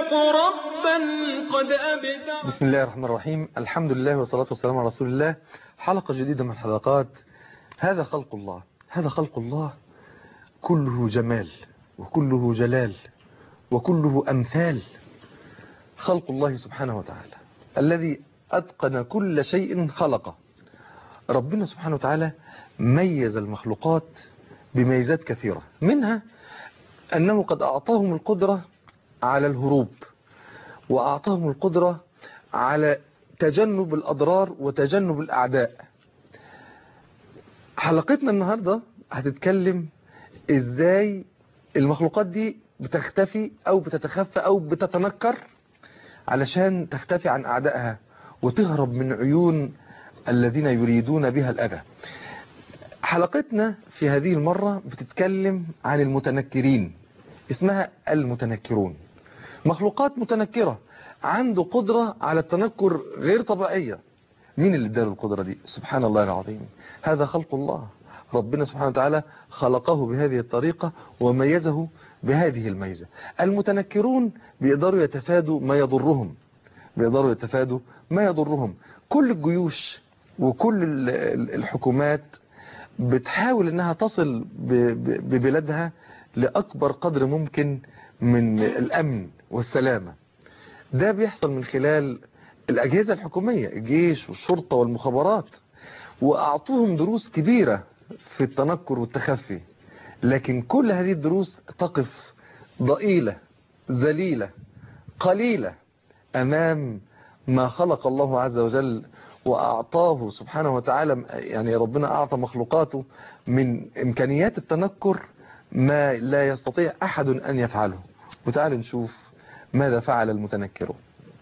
أخلق ربا قد أبدع بسم الله الرحمن الرحيم الحمد لله والصلاة والسلام على رسول الله حلقة جديدة من حلقات هذا خلق الله هذا خلق الله كله جمال وكله جلال وكله أمثال خلق الله سبحانه وتعالى الذي أتقن كل شيء خلقه ربنا سبحانه وتعالى ميز المخلوقات بميزات كثيرة منها أنه قد أعطاهم القدرة على الهروب وأعطاهم القدرة على تجنب الأضرار وتجنب الأعداء حلقتنا النهاردة هتتكلم إزاي المخلوقات دي بتختفي أو بتتخفى أو بتتنكر علشان تختفي عن أعدائها وتهرب من عيون الذين يريدون بها الأذى حلقتنا في هذه المرة بتتكلم عن المتنكرين اسمها المتنكرون مخلوقات متنكرة عنده قدرة على التنكر غير طبيعية مين اللي اداله القدرة دي سبحان الله العظيم هذا خلق الله ربنا سبحانه وتعالى خلقه بهذه الطريقة وميزه بهذه الميزة المتنكرون بيقدروا يتفادوا ما يضرهم بيقدروا يتفادوا ما يضرهم كل الجيوش وكل الحكومات بتحاول انها تصل ببلادها لأكبر قدر ممكن من الأمن والسلامة ده بيحصل من خلال الأجهزة الحكومية الجيش والشرطة والمخابرات وأعطوهم دروس كبيرة في التنكر والتخفي لكن كل هذه الدروس تقف ضئيلة ذليلة قليلة أمام ما خلق الله عز وجل وأعطاه سبحانه وتعالى يعني ربنا أعطى مخلوقاته من إمكانيات التنكر ما لا يستطيع أحد أن يفعله وتعالوا نشوف ماذا فعل المتنكر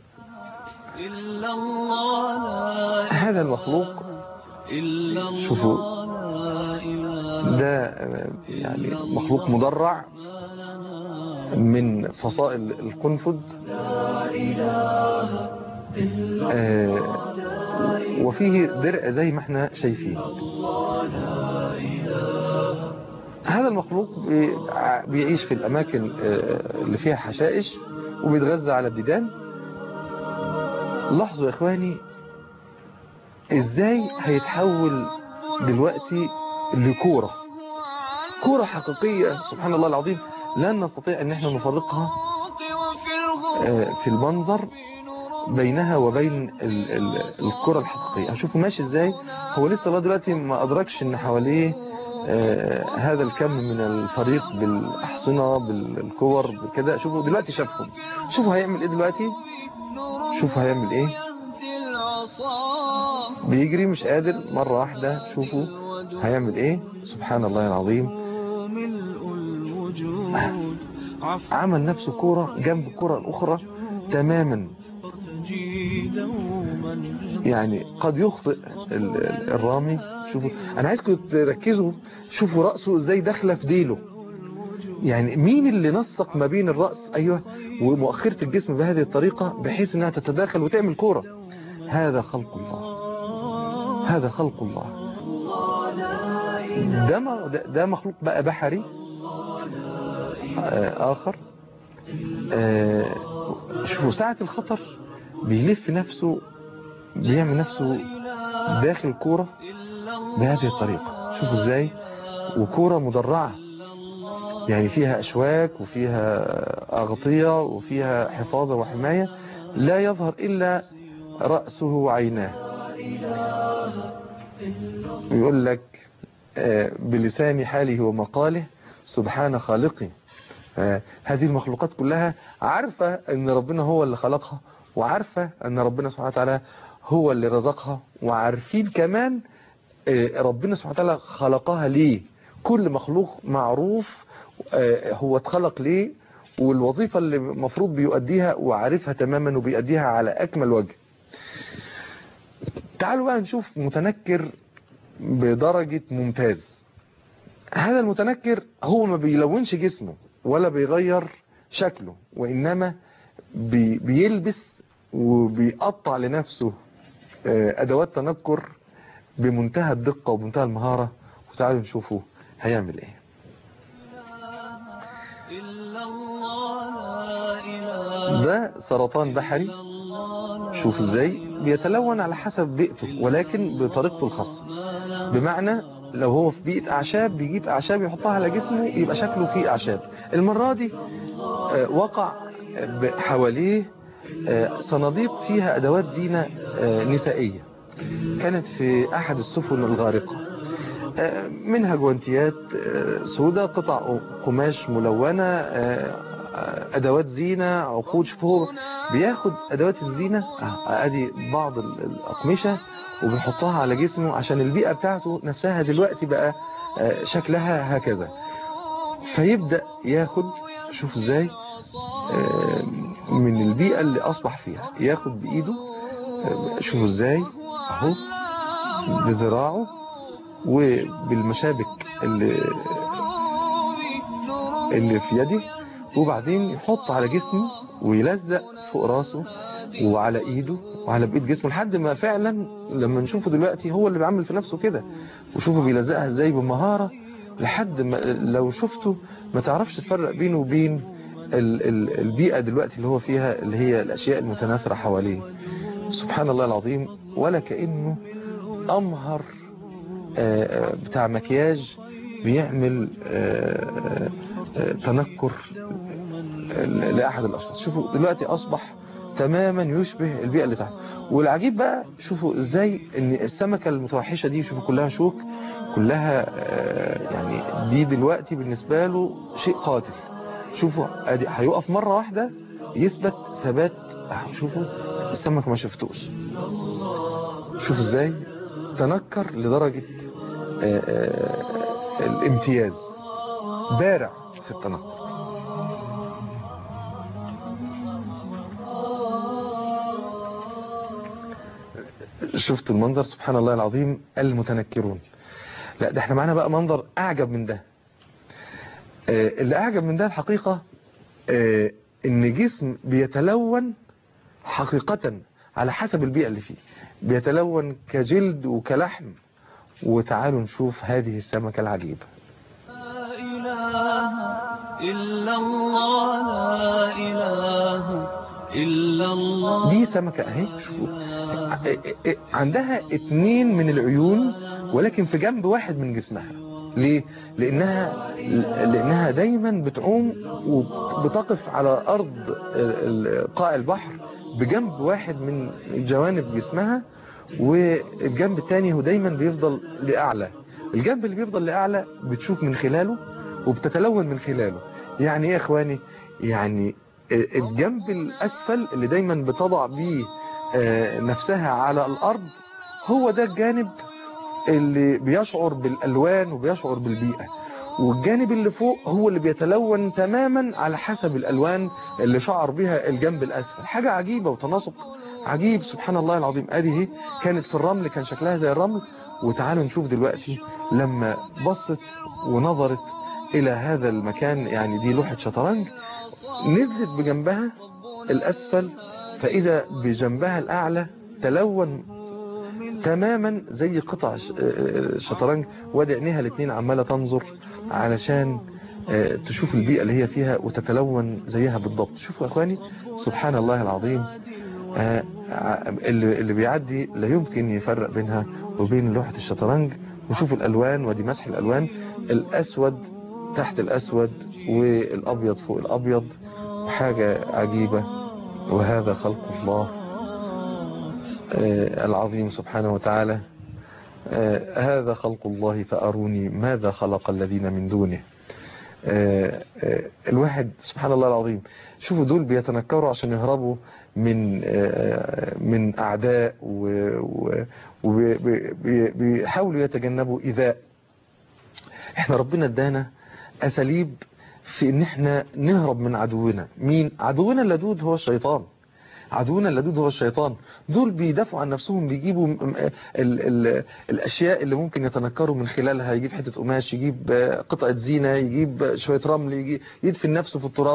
هذا المخلوق شوفوا ده يعني مخلوق مدرع من فصائل القنفذ آه وفيه درع زي ما احنا شايفين هذا المخلوق بيعيش في الأماكن اللي فيها حشائش وبيتغذى على الديدان لاحظوا يا إخواني إزاي هيتحول دلوقتي لكورة كورة حقيقية سبحان الله العظيم لا نستطيع أن احنا نفرقها في المنظر بينها وبين الكرة الحقيقية هشوفوا ماشي ازاي هو لسه لغايه دلوقتي ما أدركش ان حواليه آه هذا الكم من الفريق بالأحصنة بالكور بكده شوفوا دلوقتي شافهم شوفوا هيعمل ايه دلوقتي شوفوا هيعمل ايه بيجري مش قادر مرة واحدة شوفوا هيعمل ايه سبحان الله العظيم عمل نفسه كورة جنب الكرة الأخرى تماما يعني قد يخطئ الرامي شوفوا انا عايزكم تركزوا شوفوا رأسه ازاي داخله في ديله يعني مين اللي نسق ما بين الرأس ايوه ومؤخرة الجسم بهذه الطريقة بحيث انها تتداخل وتعمل كورة هذا خلق الله هذا خلق الله ده ده مخلوق بقى بحري اخر شوفوا ساعة الخطر بيلف نفسه بيعمل نفسه داخل كورة بهذه الطريقة شوفوا ازاي وكورة مدرعة يعني فيها أشواك وفيها أغطية وفيها حفاظة وحماية لا يظهر إلا رأسه وعيناه يقول لك بلسان حاله ومقاله سبحان خالقي هذه المخلوقات كلها عارفة ان ربنا هو اللي خلقها وعارفة ان ربنا سبحانه وتعالى هو اللي رزقها وعارفين كمان ربنا سبحانه وتعالى خلقها ليه كل مخلوق معروف هو اتخلق ليه والوظيفة اللي المفروض بيؤديها وعارفها تماما وبيؤديها على أكمل وجه تعالوا بقى نشوف متنكر بدرجة ممتاز هذا المتنكر هو ما بيلونش جسمه ولا بيغير شكله وإنما بي بيلبس وبيقطع لنفسه أدوات تنكر بمنتهى الدقة وبمنتهى المهارة وتعالوا نشوفوا هيعمل ايه ده سرطان بحري شوف ازاي بيتلون على حسب بيئته ولكن بطريقته الخاصة بمعنى لو هو في بيئة أعشاب بيجيب أعشاب يحطها على جسمه يبقى شكله فيه أعشاب المرة دي آه، وقع حواليه آه، صناديق فيها أدوات زينة آه، نسائية كانت في أحد السفن الغارقة آه، منها جوانتيات آه، سوداء قطع قماش ملونة آه، أدوات زينة عقود شفور بياخد أدوات الزينة آه، أدي بعض ال- الأقمشة وبنحطها على جسمه عشان البيئة بتاعته نفسها دلوقتي بقى آه، شكلها هكذا فيبدأ ياخد شوف ازاي آه، من البيئة اللي أصبح فيها ياخد بإيده آه، شوفوا ازاي اهو بذراعه وبالمشابك اللي اللي في يده وبعدين يحط على جسمه ويلزق فوق راسه وعلى ايده وعلى بايد جسمه لحد ما فعلا لما نشوفه دلوقتي هو اللي بيعمل في نفسه كده وشوفه بيلزقها ازاي بمهارة لحد ما لو شفته ما تعرفش تفرق بينه وبين ال ال البيئة دلوقتي اللي هو فيها اللي هي الاشياء المتناثرة حواليه سبحان الله العظيم ولا كأنه أمهر آه، آه، بتاع مكياج بيعمل آه، آه، تنكر لأحد الأشخاص شوفوا دلوقتي أصبح تماما يشبه البيئة اللي تحت والعجيب بقى شوفوا ازاي ان السمكة المتوحشة دي شوفوا كلها شوك كلها آه، يعني دي دلوقتي بالنسبة له شيء قاتل شوفوا ادي هيقف مرة واحدة يثبت ثبات آه، شوفوا السمك ما شفتوش شوفوا ازاي تنكر لدرجة آه، آه، الامتياز بارع في التنكر شفتوا المنظر سبحان الله العظيم المتنكرون لا ده احنا معانا بقى منظر اعجب من ده آه، اللي اعجب من ده الحقيقة آه، ان جسم بيتلون حقيقة على حسب البيئة اللي فيه بيتلون كجلد وكلحم وتعالوا نشوف هذه السمكة العجيبة لا إله إلا الله لا إله إلا الله دي سمكة اهي شوفوا عندها اتنين من العيون ولكن في جنب واحد من جسمها ليه؟ لأنها لأنها دايما بتعوم وبتقف على أرض ال- ال- قاع البحر بجنب واحد من جوانب جسمها والجنب التاني هو دايما بيفضل لأعلى الجنب اللي بيفضل لأعلى بتشوف من خلاله وبتتلون من خلاله يعني ايه يا اخواني يعني الجنب الأسفل اللي دايما بتضع بيه آه، نفسها على الأرض هو ده الجانب اللي بيشعر بالألوان وبيشعر بالبيئة والجانب اللي فوق هو اللي بيتلون تماما على حسب الألوان اللي شعر بها الجنب الأسفل حاجة عجيبة وتناسق عجيب سبحان الله العظيم ادي اهي كانت في الرمل كان شكلها زي الرمل وتعالوا نشوف دلوقتي لما بصت ونظرت الى هذا المكان يعني دي لوحة شطرنج نزلت بجنبها الاسفل فاذا بجنبها الاعلى تلون تماما زي قطع ش- آه، شطرنج وادي عينيها الاثنين عمالة تنظر علشان آه، تشوف البيئة اللي هي فيها وتتلون زيها بالضبط شوفوا يا اخواني سبحان الله العظيم آه، ع- اللي اللي بيعدي لا يمكن يفرق بينها وبين لوحة الشطرنج وشوفوا الالوان ودي مسح الالوان الاسود تحت الاسود والابيض فوق الابيض حاجة عجيبة وهذا خلق الله آه، العظيم سبحانه وتعالى آه، هذا خلق الله فأروني ماذا خلق الذين من دونه آه، آه، الواحد سبحان الله العظيم شوفوا دول بيتنكروا عشان يهربوا من آه، من أعداء وبيحاولوا يتجنبوا إيذاء احنا ربنا ادانا أساليب في ان احنا نهرب من عدونا مين عدونا اللدود هو الشيطان عدونا اللدود هو الشيطان دول بيدافعوا عن نفسهم بيجيبوا م- م- ال ال الاشياء اللي ممكن يتنكروا من خلالها يجيب حتة قماش يجيب آه، قطعة زينة يجيب شوية رمل يجي يدفن نفسه في التراب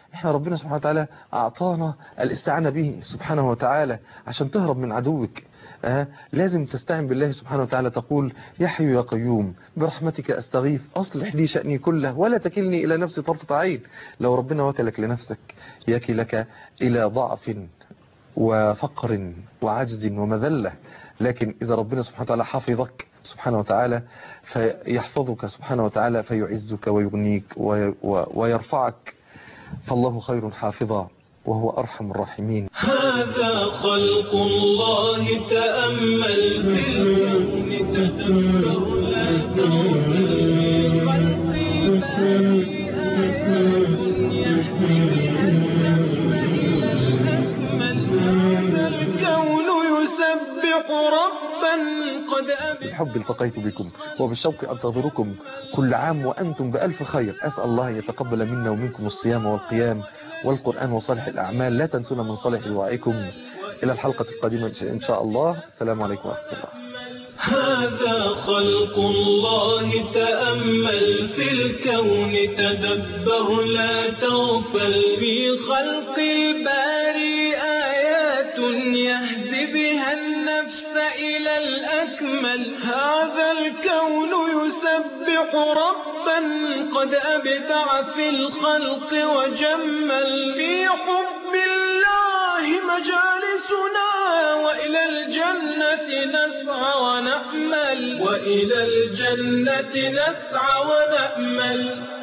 احنا ربنا سبحانه وتعالى اعطانا الاستعانة به سبحانه وتعالى عشان تهرب من عدوك آه لازم تستعين بالله سبحانه وتعالى تقول يا حي يا قيوم برحمتك استغيث اصلح لي شأني كله ولا تكلني الى نفسي طرفة عين لو ربنا وكلك لنفسك يكلك الى ضعف وفقر وعجز ومذلة لكن إذا ربنا سبحانه وتعالى حفظك سبحانه وتعالى فيحفظك سبحانه وتعالى فيعزك ويغنيك وي- و- ويرفعك فالله خير حافظا وهو أرحم الراحمين هذا خلق الله تأمل في الكون تدبر لا تغفل في خلق الباري آيات يهدي بها النفس إلى الأكمل هذا الكون يسبح ربا قد أبدى بالحب التقيت بكم وبالشوق أنتظركم كل عام وأنتم بألف خير أسأل الله أن يتقبل منا ومنكم الصيام والقيام والقرآن وصالح الأعمال لا تنسونا من صالح دعائكم إلى الحلقة القادمة إن شاء الله السلام عليكم ورحمة الله هذا خلق الله تأمل في الكون تدبر لا تغفل في خلق الباري آيات يهدي بها النفس إلى الأكمل هذا الكون يسبح ربا قد أبدع في الخلق وجمل في حب الله مجالسنا وإلى الجنة نسعى ونأمل وإلى الجنة نسعى ونأمل